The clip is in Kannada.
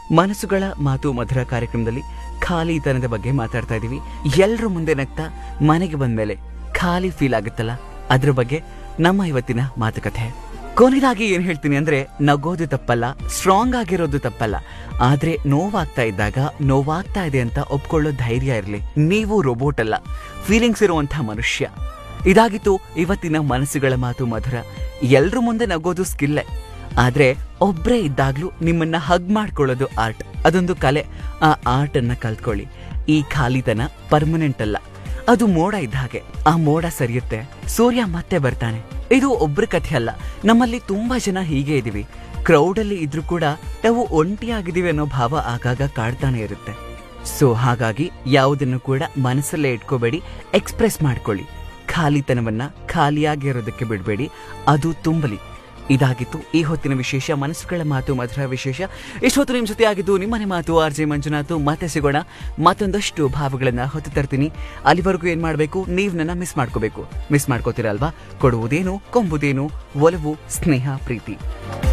ಮನಸ್ಸುಗಳ ಮಾತು ಮಧುರ ಕಾರ್ಯಕ್ರಮದಲ್ಲಿ ಖಾಲಿತನದ ಬಗ್ಗೆ ಮಾತಾಡ್ತಾ ಇದೀವಿ ಎಲ್ರ ಮುಂದೆ ನಗ್ತಾ ಮನೆಗೆ ಬಂದ್ಮೇಲೆ ಖಾಲಿ ಫೀಲ್ ಆಗುತ್ತಲ್ಲ ಅದ್ರ ಬಗ್ಗೆ ನಮ್ಮ ಇವತ್ತಿನ ಮಾತುಕತೆ ಕೊನೆಯದಾಗಿ ಏನ್ ಹೇಳ್ತೀನಿ ಅಂದ್ರೆ ನಗೋದು ತಪ್ಪಲ್ಲ ಸ್ಟ್ರಾಂಗ್ ಆಗಿರೋದು ತಪ್ಪಲ್ಲ ಆದ್ರೆ ನೋವಾಗ್ತಾ ಇದ್ದಾಗ ನೋವಾಗ್ತಾ ಇದೆ ಅಂತ ಒಪ್ಕೊಳ್ಳೋ ಧೈರ್ಯ ಇರಲಿ ನೀವು ರೋಬೋಟ್ ಅಲ್ಲ ಫೀಲಿಂಗ್ಸ್ ಇರುವಂತಹ ಮನುಷ್ಯ ಇದಾಗಿತ್ತು ಇವತ್ತಿನ ಮನಸ್ಸುಗಳ ಮಾತು ಮಧುರ ಎಲ್ರ ಮುಂದೆ ನಗೋದು ಸ್ಕಿಲ್ಲೇ ಆದ್ರೆ ಒಬ್ರೇ ಇದ್ದಾಗ್ಲೂ ನಿಮ್ಮನ್ನ ಹಗ್ ಮಾಡ್ಕೊಳ್ಳೋದು ಆರ್ಟ್ ಅದೊಂದು ಕಲೆ ಆ ಆರ್ಟ್ ಅನ್ನ ಕಲ್ತ್ಕೊಳ್ಳಿ ಈ ಖಾಲಿತನ ಪರ್ಮನೆಂಟ್ ಅಲ್ಲ ಅದು ಮೋಡ ಇದ್ದ ಹಾಗೆ ಆ ಮೋಡ ಸರಿಯುತ್ತೆ ಸೂರ್ಯ ಮತ್ತೆ ಬರ್ತಾನೆ ಇದು ಒಬ್ರ ಕಥೆ ಅಲ್ಲ ನಮ್ಮಲ್ಲಿ ತುಂಬಾ ಜನ ಹೀಗೆ ಇದೀವಿ ಕ್ರೌಡ್ ಅಲ್ಲಿ ಇದ್ರೂ ಕೂಡ ನಾವು ಒಂಟಿಯಾಗಿದ್ದೀವಿ ಅನ್ನೋ ಭಾವ ಆಗಾಗ ಕಾಡ್ತಾನೆ ಇರುತ್ತೆ ಸೊ ಹಾಗಾಗಿ ಯಾವುದನ್ನು ಕೂಡ ಮನಸ್ಸಲ್ಲೇ ಇಟ್ಕೋಬೇಡಿ ಎಕ್ಸ್ಪ್ರೆಸ್ ಮಾಡ್ಕೊಳ್ಳಿ ಖಾಲಿತನವನ್ನ ಖಾಲಿಯಾಗಿರೋದಕ್ಕೆ ಬಿಡಬೇಡಿ ಅದು ತುಂಬಲಿ ಇದಾಗಿತ್ತು ಈ ಹೊತ್ತಿನ ವಿಶೇಷ ಮನಸ್ಸುಗಳ ಮಾತು ಮಧುರ ವಿಶೇಷ ಇಷ್ಟೊತ್ತು ನಿಮ್ಮ ಜೊತೆ ಆಗಿದ್ದು ನಿಮ್ಮನೆ ಮಾತು ಆರ್ ಜೆ ಮಂಜುನಾಥ್ ಮತ್ತೆ ಸಿಗೋಣ ಮತ್ತೊಂದಷ್ಟು ಭಾವಗಳನ್ನ ಹೊತ್ತು ತರ್ತೀನಿ ಅಲ್ಲಿವರೆಗೂ ಏನ್ ಮಾಡಬೇಕು ನೀವು ನನ್ನ ಮಿಸ್ ಮಾಡ್ಕೋಬೇಕು ಮಿಸ್ ಮಾಡ್ಕೋತೀರಲ್ವಾ ಕೊಡುವುದೇನು ಕೊಂಬುದೇನು ಒಲವು ಸ್ನೇಹ ಪ್ರೀತಿ